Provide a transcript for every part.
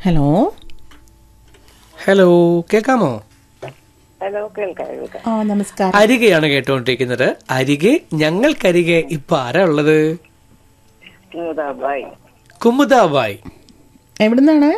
Hello hello കേൾക്കാമോ hello കേൾക്കാം കേൾക്കാം ആ നമസ്കാരം അരികെയാണ് കേട്ടുകൊണ്ടിരിക്കുന്നത് അരികെ ഞങ്ങൾക്കരികെ ഇപ്പൊ ആരാ ഉള്ളത് സ്മൂതാബായ് കുമുദാബായ് എവിടുന്നാണ്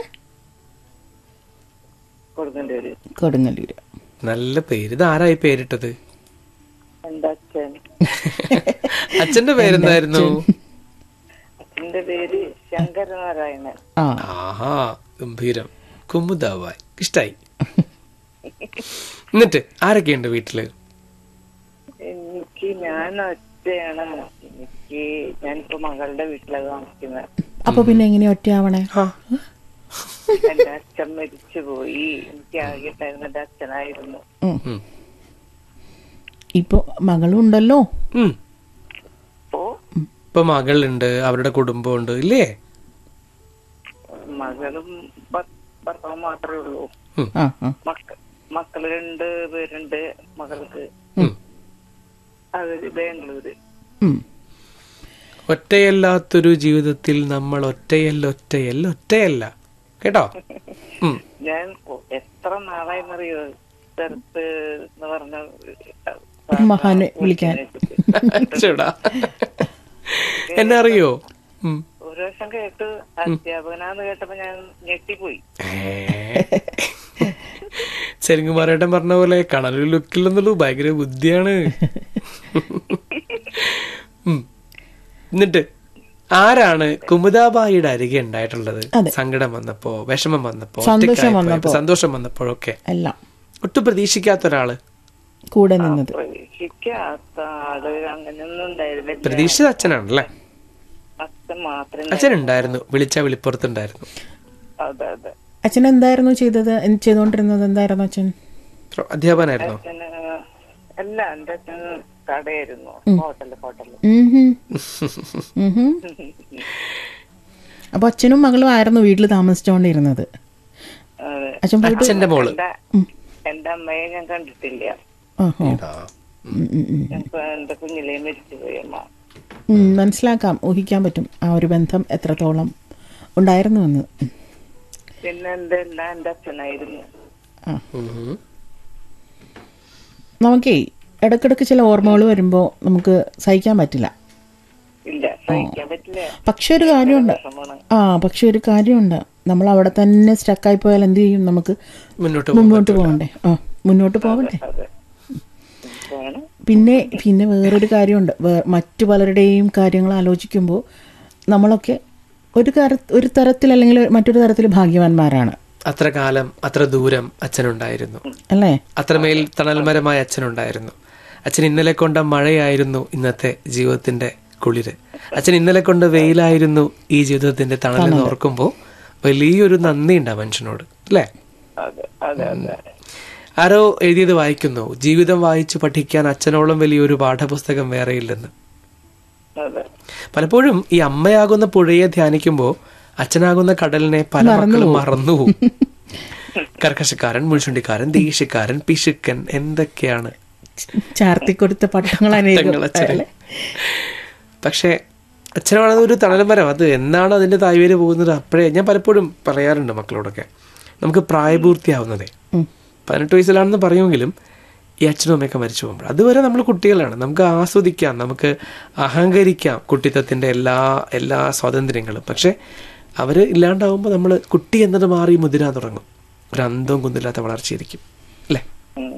കൊടുക്കണ്ടൊരു കൊടുങ്ങല്ലൂര് നല്ല പേര് ഇത് ആരായി പേരിട്ടത് എന്റെ അച്ഛൻ അച്ഛന്റെ പേരെന്തായിരുന്നു അച്ഛന്റെ പേര് ശങ്കരനാരായണൻ ആ ആഹാ ഗംഭീരം കുമുദാബായ് ഇഷ്ടായി എന്നിട്ട് ആരൊക്കെയുണ്ട് വീട്ടില് എനിക്ക് ഞാൻ ഒറ്റയാണ് എനിക്ക് ഞാനിപ്പോ മകളുടെ വീട്ടിലാണ് താമസിക്കുന്നത് അപ്പൊ പിന്നെ എങ്ങനെയാ ഒറ്റയാവണേ ആ എന്റെ അച്ഛൻ മരിച്ചുപോയി എനിക്ക് ആകിട്ടായിരുന്ന എന്റെ അച്ഛനായിരുന്നു ഉം. ഉം. ഇപ്പൊ മകളും ഉണ്ടല്ലോ ഉം. അപ്പോ ഇപ്പൊ മകളുണ്ട് അവരുടെ കുടുംബമുണ്ട് ഇല്ലേ മകളും ഭ- ഭർത്താവും മാത്രമേ ഉള്ളൂ ആ ആ മക്ക മക്കള് രണ്ട് പേരുണ്ട് മകൾക്ക് ഉം. അവര് ബാംഗ്ലൂര് ഉം. ഒറ്റയല്ലാത്തൊരു ജീവിതത്തിൽ നമ്മൾ ഒറ്റയല്ല ഒറ്റയല്ല ഒറ്റയല്ല കേട്ടോ ഉം. ഞാൻ കൊ- എത്ര നാളായെന്നറിയോ ചെറുത്ത് എന്ന് പറഞ്ഞ മഹാനെ വിളിക്കാൻ ചേടാ എന്നെ അറിയോ ഉം. ഒരു വർഷം കേട്ടു അധ്യാപകനാന്ന് കേട്ടപ്പോ ഞാൻ ഞെട്ടിപ്പോയി സെരിങ്കുമാരേട്ടൻ പറഞ്ഞ പോലെ കണലൊരു ലുക്കില്ലെന്നുള്ളൂ ഭയങ്കര ബുദ്ധിയാണ് ഉം. എന്നിട്ട് ആരാണ് കുമുദാബായിയുടെ അരികെ ഉണ്ടായിട്ടുള്ളത് അതെ. സങ്കടം വന്നപ്പോ വിഷമം വന്നപ്പോ സന്തോഷം ഒറ്റയ്ക്കായപ്പോ, വന്നപ്പോ. സന്തോഷം വന്നപ്പോഴൊക്കെ എല്ലാം ഒട്ടും പ്രതീക്ഷിക്കാത്ത ഒരാള് കൂടെ നിന്നത് പ്രതീക്ഷിക്കാത്ത ആള് അങ്ങനെയൊന്നും ഉണ്ടായിരുന്നില്ല പ്രതീക്ഷിച്ച അച്ഛനാണല്ലേ അച്ഛൻ മാത്രമേ അച്ഛൻ ഉണ്ടായിരുന്നു വിളിച്ച വിളിപ്പുറത്തുണ്ടായിരുന്നു അതെ അതെ അച്ഛൻ എന്തായിരുന്നു ചെയ്തത് എന്ത് ചെയ്തുകൊണ്ടിരുന്നത് എന്തായിരുന്നു അച്ഛൻ അധ്യാപനായിരുന്നോ അച്ഛന് അല്ല എന്റെ അച്ഛൻ കടയായിരുന്നു ഹോട്ടല് ഹോട്ടല് ഉം ഹും. ഉം ഹും. അപ്പൊ അച്ഛനും മകളും ആയിരുന്നു വീട്ടിൽ താമസിച്ചുകൊണ്ടിരുന്നത് അതെ അച്ഛൻ പോയിട്ട് അച്ഛന്റെ മോള് എന്റെ എന്റെ അമ്മയെ ഞാൻ കണ്ടിട്ടില്ല ആഹോ. ആ. ഉം, ഉം, ഉം. ഞാൻ ഇപ്പൊ എന്റെ കുഞ്ഞിലേ മരിച്ചുപോയി അമ്മ ഉം, മനസ്സിലാക്കാം ഊഹിക്കാൻ പറ്റും ആ ഒരു ബന്ധം എത്രത്തോളം ഉണ്ടായിരുന്നു എന്ന് ഉം. പിന്നെ എന്റെ എല്ലാം എന്റെ അച്ഛനായിരുന്നു ആ ഉം. നമുക്കേ ഇടക്കിടക്ക് ചില ഓർമ്മകൾ വരുമ്പോൾ നമുക്ക് സഹിക്കാൻ പറ്റില്ല ഇല്ല സഹിക്കാൻ പറ്റില്ല പക്ഷെ ഒരു കാര്യമുണ്ട് വിഷമാണ് ആ പക്ഷെ ഒരു കാര്യമുണ്ട് നമ്മൾ അവിടെ തന്നെ സ്റ്റക്കായി പോയാൽ എന്ത് ചെയ്യും നമുക്ക് മുന്നോട്ട് പോകും മുന്നോട്ട് പോകണ്ടേ ആ മുന്നോട്ട് പോകണ്ടേ അതെ വേണം പിന്നെ പിന്നെ വേറൊരു കാര്യമുണ്ട് വേ- മറ്റു പലരുടെയും കാര്യങ്ങൾ ആലോചിക്കുമ്പോൾ നമ്മളൊക്കെ ഒരു കര ഒരു തരത്തിൽ അല്ലെങ്കിൽ മറ്റൊരു തരത്തിൽ ഭാഗ്യവാന്മാരാണ് അത്ര കാലം അത്ര ദൂരം അച്ഛനുണ്ടായിരുന്നു അല്ലേ അത്രമേൽ തണൽമരമായ അച്ഛനുണ്ടായിരുന്നു അച്ഛൻ ഇന്നലെ കൊണ്ട മഴയായിരുന്നു ഇന്നത്തെ ജീവിതത്തിന്റെ കുളിര് അച്ഛൻ ഇന്നലെ കൊണ്ട വെയിലായിരുന്നു ഈ ജീവിതത്തിന്റെ തണലെന്ന് ഓർക്കുമ്പോൾ വലിയൊരു നന്ദിയുണ്ട് ആ മനുഷ്യനോട് അല്ലേ അതെ അതെ അതെ ആരോ എഴുതിയത് വായിക്കുന്നു ജീവിതം വായിച്ചു പഠിക്കാൻ അച്ഛനോളം വലിയൊരു പാഠപുസ്തകം വേറെയില്ലെന്ന് അതെ പലപ്പോഴും ഈ അമ്മയാകുന്ന പുഴയെ ധ്യാനിക്കുമ്പോൾ അച്ഛനാകുന്ന കടലിനെ പല മക്കളും മറന്നുപോകും കർക്കശക്കാരൻ മുൾചുണ്ടിക്കാരൻ ദേഷ്യക്കാരൻ പിശുക്കൻ എന്തൊക്കെയാണ് ചാർത്തി കൊടുത്ത പട്ടങ്ങൾ അനേകം തങ്ങൾ അച്ഛനെ പക്ഷേ അച്ഛനാണ് ഒരു തണൽമരം അത് എന്നാണ് അതിന്റെ തായ്വേര് പോകുന്നത് അപ്പോഴേ ഞാൻ പലപ്പോഴും പറയാറുണ്ട് മക്കളോടൊക്കെ നമുക്ക് പ്രായപൂർത്തിയാവുന്നതേ ഉം. പതിനെട്ട് വയസ്സിലാണെന്ന് പറയുമെങ്കിലും ഈ അച്ഛനും അമ്മയൊക്കെ മരിച്ചു പോകുമ്പോൾ അതുവരെ നമ്മൾ കുട്ടികളാണ് നമുക്ക് ആസ്വദിക്കാം നമുക്ക് അഹങ്കരിക്കാം കുട്ടിത്തത്തിന്റെ എല്ലാ എല്ലാ സ്വാതന്ത്ര്യങ്ങളും പക്ഷെ അവര് ഇല്ലാണ്ടാവുമ്പോൾ നമ്മൾ കുട്ടി എന്നത് മാറി മുതിരാൻ തുടങ്ങും ഒരു അന്തവും കുന്നില്ലാത്ത വളർച്ചയായിരിക്കും അല്ലേ ഉം.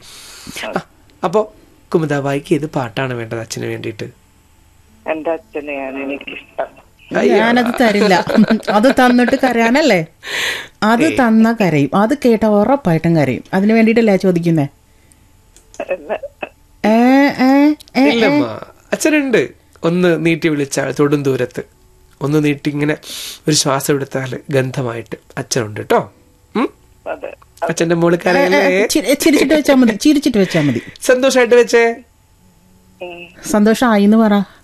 ആ, അപ്പോ കുമുദാബായിക്ക് ഏത് പാട്ടാണ് വേണ്ടത് അച്ഛന് വേണ്ടിയിട്ട് എന്റെ അച്ഛനെയാണ് എനിക്കിഷ്ടം ഞാനത് തരില്ല അത് തന്നിട്ട് കരയാനല്ലേ അത് തന്ന കരയും അത് കേട്ട ഉറപ്പായിട്ടും കരയും അതിന് വേണ്ടിയിട്ടല്ലേ ചോദിക്കുന്നേ അല്ല, ഏ ഏ ഏ ഇല്ലമ്മ അച്ഛനുണ്ട് ഒന്ന് നീട്ടി വിളിച്ചാൽ തൊടും ദൂരത്ത് ഒന്ന് നീട്ടി ഇങ്ങനെ ഒരു ശ്വാസം എടുത്താൽ ഗന്ധമായിട്ട് അച്ഛനുണ്ട് കേട്ടോ ഉം? അതെ അച്ഛന്റെ മോള് കരയല്ലേ ചിരി- ചിരിച്ചിട്ട് വെച്ചാ മതി ചിരിച്ചിട്ട് വെച്ചാ മതി സന്തോഷായിട്ട് വെച്ചേ ഉം. സന്തോഷമായി എന്ന് പറ